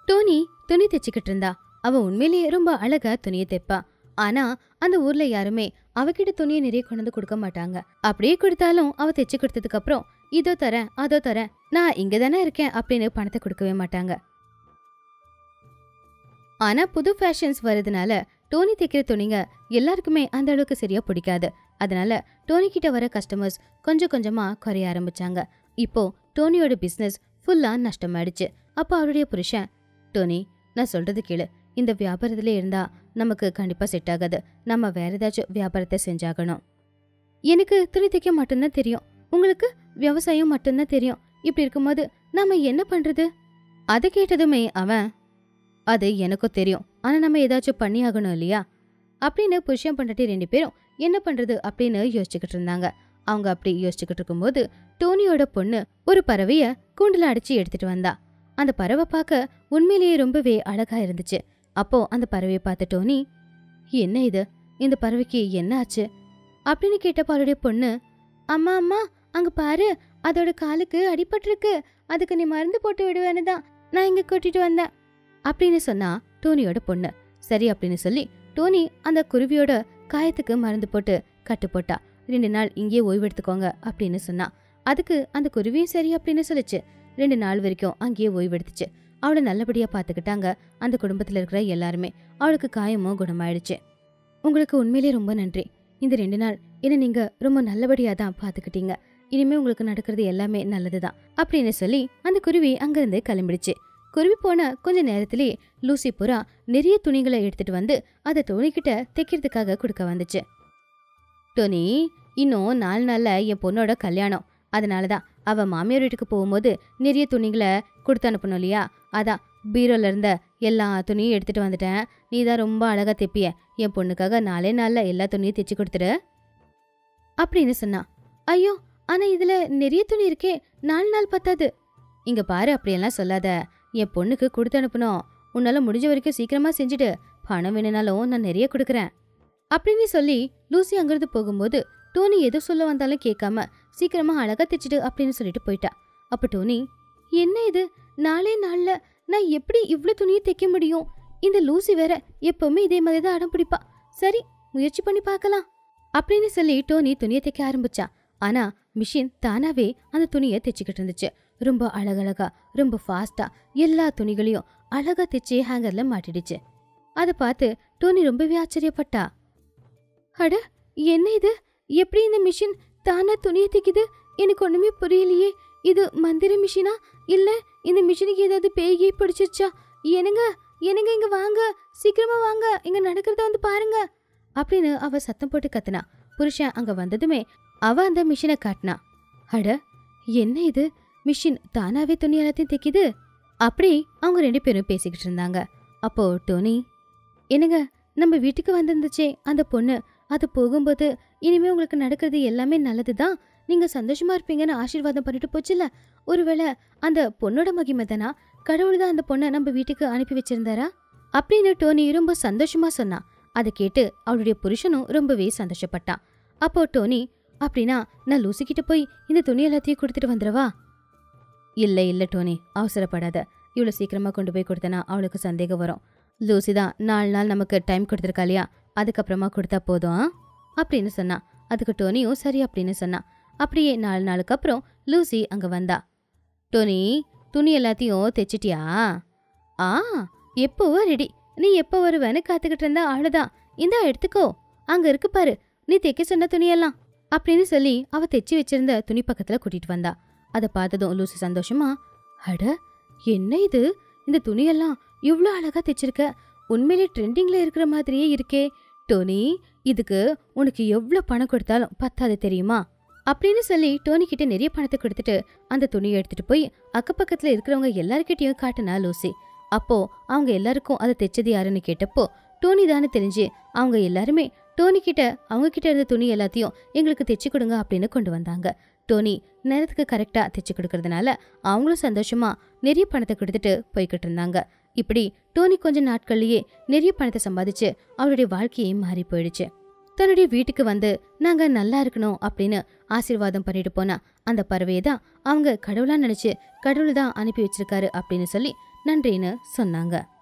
டோனி துணி தைச்சுக்கிட்டு இருந்தா அவ உண்மையிலேயே ரொம்ப அழகா துணியை தைப்பா ஆனா அந்த ஊர்ல யாருமே அவகிட்ட துணியை நிறைய கொண்டு வந்து கொடுக்க மாட்டாங்க அப்படியே கொடுத்தாலும் அவ தைச்சு கொடுத்ததுக்கு அப்புறம் இதோ தரேன் அதோ தரேன் நான் இங்க தானே இருக்கேன் அப்படின்னு பணத்தை கொடுக்கவே மாட்டாங்க ஆனா புது ஃபேஷன்ஸ் வரதுனால டோனி தைக்கிற துணிங்க எல்லாருக்குமே அந்த அளவுக்கு சரியா பிடிக்காது அதனால டோனி கிட்ட வர கஸ்டமர்ஸ் கொஞ்சம் கொஞ்சமா குறைய ஆரம்பிச்சாங்க இப்போ டோனியோட பிசினஸ் ஃபுல்லா நஷ்டமாயிடுச்சு அப்போ அவருடைய புருஷன் டோனி நான் சொல்றது கேளு இந்த வியாபாரத்திலே இருந்தா நமக்கு கண்டிப்பா செட் ஆகாது நம்ம வேற ஏதாச்சும் வியாபாரத்தை செஞ்சாகணும் எனக்கு துணி தைக்க மட்டும்தான் தெரியும் உங்களுக்கு விவசாயம் மட்டும்தான் தெரியும் இப்படி இருக்கும்போது நாம என்ன பண்றது அதை கேட்டதுமே அவன் அது எனக்கும் தெரியும் ஆனா நம்ம ஏதாச்சும் பண்ணி ஆகணும் இல்லையா அப்படின்னு புருஷன் பண்ணட்டி ரெண்டு பேரும் என்ன பண்றது அப்படின்னு யோசிச்சுக்கிட்டு இருந்தாங்க அவங்க அப்படி யோசிச்சுக்கிட்டு இருக்கும்போது டோனியோட பொண்ணு ஒரு பறவைய கூண்டுல அடிச்சு எடுத்துட்டு வந்தா அந்த பறவை பார்க்க உண்மையிலேயே ரொம்பவே அழகா இருந்துச்சு அப்போ அந்த பறவையை பார்த்த டோனி என்ன இது இந்த பறவைக்கு என்ன ஆச்சு அப்படின்னு கேட்டப்ப அவருடைய பொண்ணு அம்மா அம்மா அங்க பாரு அதோட காலுக்கு அடிபட்டிருக்கு அதுக்கு நீ மருந்து போட்டு விடுவேன்னு தான் நான் இங்க கூட்டிட்டு வந்தேன் அப்படின்னு சொன்னா டோனியோட பொண்ணு சரி அப்படின்னு சொல்லி டோனி அந்த குருவியோட காயத்துக்கு மருந்து போட்டு கட்டு போட்டா ரெண்டு நாள் இங்கேயே ஓய்வு எடுத்துக்கோங்க அப்படின்னு சொன்னா அதுக்கு அந்த குருவியும் சரி அப்படின்னு சொல்லுச்சு ரெண்டு நாள் வரைக்கும் அங்கேயே ஓய்வு எடுத்துச்சு அவளை நல்லபடியா பாத்துக்கிட்டாங்க அந்த குடும்பத்துல இருக்கிற எல்லாருமே அவளுக்கு காயமும் குணமாயிடுச்சு உங்களுக்கு உண்மையிலேயே ரொம்ப நன்றி இந்த ரெண்டு நாள் என்ன நீங்க ரொம்ப நல்லபடியா தான் பாத்துக்கிட்டீங்க இனிமே உங்களுக்கு நடக்கிறது எல்லாமே நல்லதுதான் அப்படின்னு சொல்லி அந்த குருவி அங்கிருந்து கிளம்பிடுச்சு குருவி போன கொஞ்ச நேரத்திலேயே லூசி புறா நிறைய துணிகளை எடுத்துட்டு வந்து அதை டோனிக்கிட்ட தைக்கிறதுக்காக கொடுக்க வந்துச்சு டோனி இன்னும் நாலு நாள்ல என் பொண்ணோட கல்யாணம் அதனாலதான் அவ மாமியார் வீட்டுக்கு போகும்போது நிறைய துணிகளை கொடுத்து அனுப்பணும் இல்லையா அதான் பீரோல இருந்த எல்லா துணியும் எடுத்துட்டு வந்துட்டேன் நீ தான் ரொம்ப அழகா தைப்பிய என் பொண்ணுக்காக நாலே நாள்ல எல்லா துணியும் தைச்சு கொடுத்துரு அப்படின்னு சொன்னா ஐயோ ஆனா இதுல நிறைய துணி இருக்கே நாலு நாள் பத்தாது இங்க பாரு அப்படியெல்லாம் சொல்லாத என் பொண்ணுக்கு கொடுத்து அனுப்பணும் உன்னால முடிஞ்ச வரைக்கும் சீக்கிரமா செஞ்சுட்டு பணம் வேணும்னாலும் நான் நிறைய கொடுக்குறேன் அப்படின்னு சொல்லி லூசி அங்கிருந்து போகும்போது டோனி எது சொல்ல வந்தாலும் கேட்காம சீக்கிரமா அழகா தைச்சிடு அப்படின்னு சொல்லிட்டு போயிட்டா அப்ப டோனி என்ன இது நாளே நாள்ல நான் எப்படி இவ்ளோ துணியை தைக்க முடியும் இந்த லூசி வேற எப்பவுமே இதே மாதிரி தான் அடம் பிடிப்பா சரி முயற்சி பண்ணி பார்க்கலாம் அப்படின்னு சொல்லி டோனி துணியை தைக்க ஆரம்பிச்சா ஆனா மிஷின் தானாவே அந்த துணியை தைச்சுக்கிட்டு இருந்துச்சு ரொம்ப அழகழகா ரொம்ப ஃபாஸ்டா எல்லா துணிகளையும் அழகா தைச்சு ஹேங்கர்ல மாட்டிடுச்சு அதை பார்த்து டோனி ரொம்பவே ஆச்சரியப்பட்டா அட என்ன இது எப்படி இந்த மிஷின் தானா துணியை தைக்குது எனக்கு ஒண்ணுமே புரியலையே இது மந்திர மிஷினா இல்ல இந்த மிஷினுக்கு ஏதாவது பேய்கி பிடிச்சிருச்சா என்னங்க என்னங்க இங்க வாங்க சீக்கிரமா வாங்க இங்க நடக்கிறத வந்து பாருங்க அப்படின்னு அவ சத்தம் போட்டு கத்துனா புருஷன் அங்க வந்ததுமே அவ அந்த மிஷினை காட்டினா அட என்ன இது மிஷின் தானாவே துணி எல்லாத்தையும் தைக்குது அப்படி அவங்க ரெண்டு பேரும் பேசிக்கிட்டு இருந்தாங்க அப்போ டோனி என்னங்க நம்ம வீட்டுக்கு வந்திருந்துச்சே அந்த பொண்ணு அது போகும்போது இனிமே உங்களுக்கு நடக்கிறது எல்லாமே நல்லதுதான் நீங்க சந்தோஷமா இருப்பீங்கன்னு ஆசீர்வாதம் பண்ணிட்டு போச்சுல ஒருவேளை அந்த பொண்ணோட மகிமை தானா கடவுள் தான் அந்த பொண்ணை நம்ம வீட்டுக்கு அனுப்பி வச்சிருந்தாரா அப்படின்னு டோனி ரொம்ப சந்தோஷமா சொன்னா அதை கேட்டு அவளுடைய புருஷனும் ரொம்பவே சந்தோஷப்பட்டான் அப்போ டோனி அப்படின்னா நான் லூசி கிட்ட போய் இந்த துணி எல்லாத்தையும் கொடுத்துட்டு வந்துடவா இல்ல இல்ல டோனி அவசரப்படாத இவ்வளோ சீக்கிரமா கொண்டு போய் கொடுத்தனா அவளுக்கு சந்தேகம் வரும் லூசி தான் நாலு நாள் நமக்கு டைம் கொடுத்துருக்கா இல்லையா அதுக்கப்புறமா கொடுத்தா போதும் ஆ? அப்படின்னு சொன்னா அதுக்கு டோனியும் சரி அப்படின்னு சொன்னா அப்படியே நாலு நாளுக்கு அப்புறம் லூசி அங்க வந்தா டோனி துணி எல்லாத்தையும் தைச்சிட்டியா ஆ எப்போவோ ரெடி நீ எப்போ வருவேன்னு காத்துக்கிட்டு இருந்தா அவ்வளோதான் இந்தா எடுத்துக்கோ அங்க இருக்கு பாரு நீ தைக்க சொன்ன துணியெல்லாம் அப்படின்னு சொல்லி அவ தைச்சு வச்சிருந்த துணி பக்கத்துல கூட்டிட்டு வந்தா அதை பார்த்ததும் லூசி சந்தோஷமா அட என்ன இது இந்த துணியெல்லாம் இவ்ளோ அழகா தைச்சிருக்க உண்மையிலே ட்ரெண்டிங்ல இருக்கிற மாதிரியே இருக்கே டோனி இதுக்கு உனக்கு எவ்ளோ பணம் கொடுத்தாலும் பத்தாது தெரியுமா அப்படின்னு சொல்லி டோனி கிட்ட நிறைய பணத்தை கொடுத்துட்டு அந்த துணியை எடுத்துட்டு போய் அக்கப்பக்கத்துல இருக்கிறவங்க எல்லார்கிட்டயும் காட்டுனா லூசி அப்போ அவங்க எல்லாருக்கும் அதை தைச்சது யாருன்னு கேட்டப்போ டோனி தானே தெரிஞ்சு அவங்க எல்லாருமே டோனி கிட்ட அவங்க கிட்ட இருந்த துணி எல்லாத்தையும் எங்களுக்கு தைச்சு கொடுங்க அப்படின்னு கொண்டு வந்தாங்க டோனி நேரத்துக்கு கரெக்டா தைச்சு கொடுக்கறதுனால அவங்களும் சந்தோஷமா நிறைய பணத்தை கொடுத்துட்டு போய்கிட்டு இருந்தாங்க இப்படி டோனி கொஞ்ச நாட்கள்லயே நிறைய பணத்தை சம்பாதிச்சு அவளுடைய வாழ்க்கையே மாறி போயிடுச்சு தன்னுடைய வீட்டுக்கு வந்து நாங்க நல்லா இருக்கணும் அப்படின்னு ஆசீர்வாதம் பண்ணிட்டு போனா அந்த பறவையை தான் அவங்க கடவுளா நினைச்சு கடவுள் தான் அனுப்பி வச்சிருக்காரு அப்படின்னு சொல்லி நன்றின்னு சொன்னாங்க